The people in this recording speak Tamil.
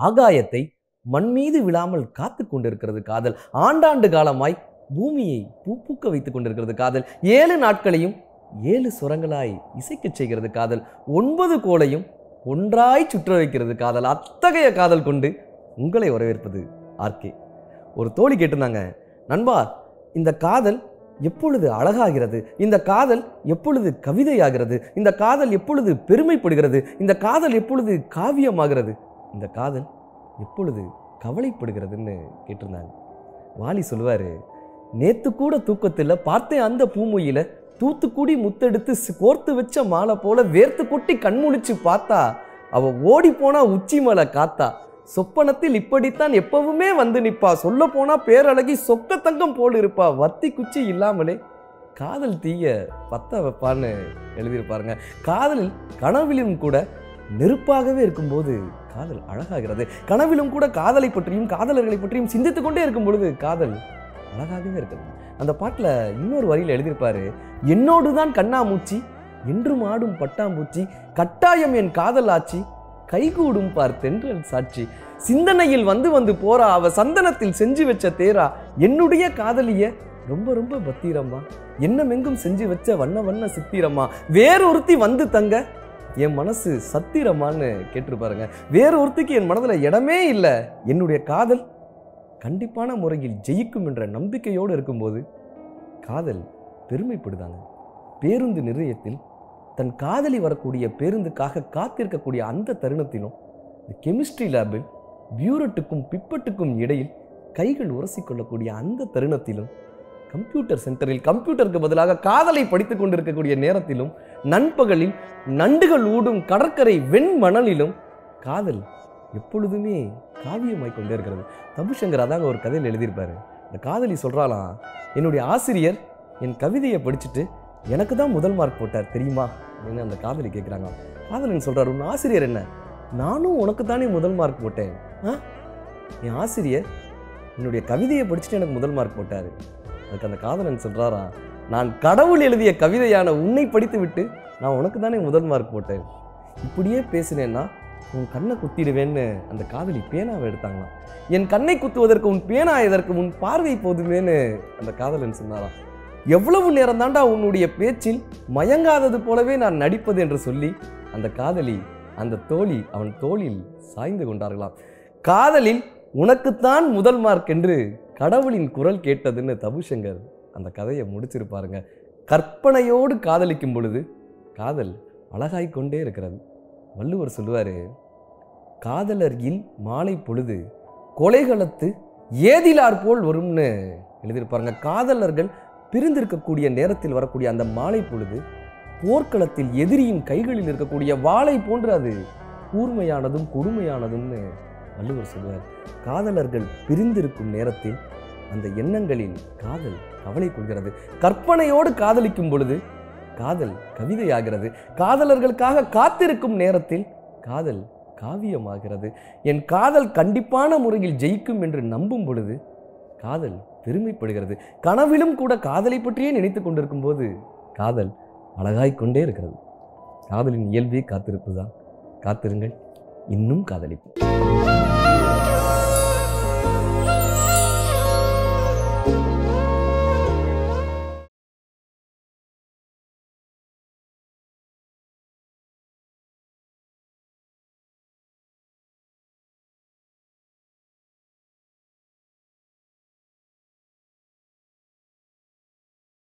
ஆகாயத்தை மண் மீது விழாமல் காத்து கொண்டிருக்கிறது காதல் ஆண்டாண்டு காலமாய் பூமியை பூப்பூக்க வைத்துக் கொண்டிருக்கிறது காதல் ஏழு நாட்களையும் ஏழு சுரங்களாய் இசைக்கச் செய்கிறது காதல் ஒன்பது கோளையும் ஒன்றாய் சுற்ற வைக்கிறது காதல் அத்தகைய காதல் கொண்டு உங்களை வரவேற்பது ஆர்கே ஒரு தோழி கேட்டிருந்தாங்க நண்பா இந்த காதல் எப்பொழுது அழகாகிறது இந்த காதல் எப்பொழுது கவிதையாகிறது இந்த காதல் எப்பொழுது பெருமைப்படுகிறது இந்த காதல் எப்பொழுது காவியமாகிறது இந்த காதல் எப்பொழுது கவலைப்படுகிறதுன்னு கேட்டிருந்தாங்க வாலி சொல்லுவார் நேத்து கூட தூக்கத்தில் பார்த்தேன் அந்த பூமொயில தூத்துக்குடி முத்தெடுத்து சி- கோர்த்து வச்ச மாலை போல வேர்த்து கொட்டி கண்முழிச்சு பார்த்தா அவ ஓடி போனா உச்சி மலை காத்தா சொப்பனத்தில் இப்படித்தான் எப்பவுமே வந்து நிப்பா சொல்ல போனா பேரழகி சொக்க தங்கம் போல் இருப்பா வத்தி குச்சி இல்லாமலே காதல் தீய பத்த வைப்பான்னு எழுதியிருப்பாருங்க காதலில் கனவிலும் கூட நெருப்பாகவே இருக்கும்போது காதல் அழகாகிறது கனவிலும் கூட காதலை பற்றியும் காதலர்களை பற்றியும் சிந்தித்துக் கொண்டே இருக்கும் பொழுது காதல் அழகாகவே இருக்குது அந்த பாட்டில் இன்னொரு வரியில் எழுதியிருப்பாரு என்னோடு தான் கண்ணாமூச்சி என்றும் ஆடும் பட்டாம்பூச்சி கட்டாயம் என் காதல் ஆச்சி கைகூடும் பார் தென்றல் சாட்சி சிந்தனையில் வந்து வந்து போறா அவ சந்தனத்தில் செஞ்சு வச்ச தேரா என்னுடைய காதலிய ரொம்ப ரொம்ப பத்திரம்மா எண்ணமெங்கும் செஞ்சு வச்ச வண்ண வண்ண சித்திரம்மா வேறொருத்தி வந்து தங்க என் மனசு சத்திரமான்னு கேட்டிருப்பாருங்க வேற ஒருத்திக்கு என் மனதில் இடமே இல்லை என்னுடைய காதல் கண்டிப்பான முறையில் ஜெயிக்கும் என்ற நம்பிக்கையோடு இருக்கும்போது காதல் பெருமைப்படுதாங்க பேருந்து நிலையத்தில் தன் காதலி வரக்கூடிய பேருந்துக்காக காத்திருக்கக்கூடிய அந்த தருணத்திலும் இந்த கெமிஸ்ட்ரி லேபில் பியூரட்டுக்கும் பிப்பட்டுக்கும் இடையில் கைகள் உரசிக்கொள்ளக்கூடிய அந்த தருணத்திலும் கம்ப்யூட்டர் சென்டரில் கம்ப்யூட்டருக்கு பதிலாக காதலை படித்துக் கொண்டிருக்கக்கூடிய நேரத்திலும் நண்பகலில் நண்டுகள் ஊடும் கடற்கரை வெண்மணலிலும் காதல் எப்பொழுதுமே காவியமாய் கொண்டே இருக்கிறது தபுசங்கர் அதாங்க ஒரு கதையில் எழுதியிருப்பாரு இந்த காதலி சொல்றாளாம் என்னுடைய ஆசிரியர் என் கவிதையை படிச்சுட்டு எனக்கு தான் முதல் மார்க் போட்டார் தெரியுமா அப்படின்னு அந்த காதலி கேட்குறாங்க காதலன் சொல்றாரு உன் ஆசிரியர் என்ன நானும் உனக்கு தானே முதல் மார்க் போட்டேன் ஆ என் ஆசிரியர் என்னுடைய கவிதையை படிச்சுட்டு எனக்கு முதல் மார்க் போட்டார் அதுக்கு அந்த காதலன் சொல்றாரா நான் கடவுள் எழுதிய கவிதையான உன்னை படித்து விட்டு நான் உனக்கு தானே முதல் மார்க் போட்டேன் இப்படியே பேசினேன்னா உன் கண்ணை குத்திடுவேன்னு அந்த காதலி பேனாவை எடுத்தாங்களாம் என் கண்ணை குத்துவதற்கு உன் பேனா எதற்கு உன் பார்வை போதுமேன்னு அந்த காதலன் சொன்னாராம் எவ்வளவு நேரம் தாண்டா உன்னுடைய பேச்சில் மயங்காதது போலவே நான் நடிப்பது என்று சொல்லி அந்த காதலி அந்த தோழி அவன் தோளில் சாய்ந்து கொண்டார்களாம் காதலில் உனக்குத்தான் முதல் மார்க் என்று கடவுளின் குரல் கேட்டதுன்னு தபுசங்கர் அந்த கதையை முடிச்சிருப்பாருங்க கற்பனையோடு காதலிக்கும் பொழுது காதல் அழகாய்க் கொண்டே இருக்கிறது வள்ளுவர் சொல்லுவார் காதலர் இல் மாலை பொழுது கொலைகளத்து ஏதிலார் போல் வரும்னு எழுதியிருப்பாருங்க காதலர்கள் பிரிந்திருக்கக்கூடிய நேரத்தில் வரக்கூடிய அந்த மாலை பொழுது போர்க்களத்தில் எதிரியின் கைகளில் இருக்கக்கூடிய வாளை போன்று அது கூர்மையானதும் கொடுமையானதும்னு வள்ளுவர் சொல்லுவார் காதலர்கள் பிரிந்திருக்கும் நேரத்தில் அந்த எண்ணங்களில் காதல் கவலை கொள்கிறது கற்பனையோடு காதலிக்கும் பொழுது காதல் கவிதையாகிறது காதலர்களுக்காக காத்திருக்கும் நேரத்தில் காதல் காவியமாகிறது என் காதல் கண்டிப்பான முறையில் ஜெயிக்கும் என்று நம்பும் பொழுது காதல் பெருமைப்படுகிறது கனவிலும் கூட காதலை பற்றியே நினைத்து கொண்டிருக்கும் போது காதல் அழகாய்க் கொண்டே இருக்கிறது காதலின் இயல்பே காத்திருப்பு தான் காத்திருங்கள் இன்னும் காதலிப்போம்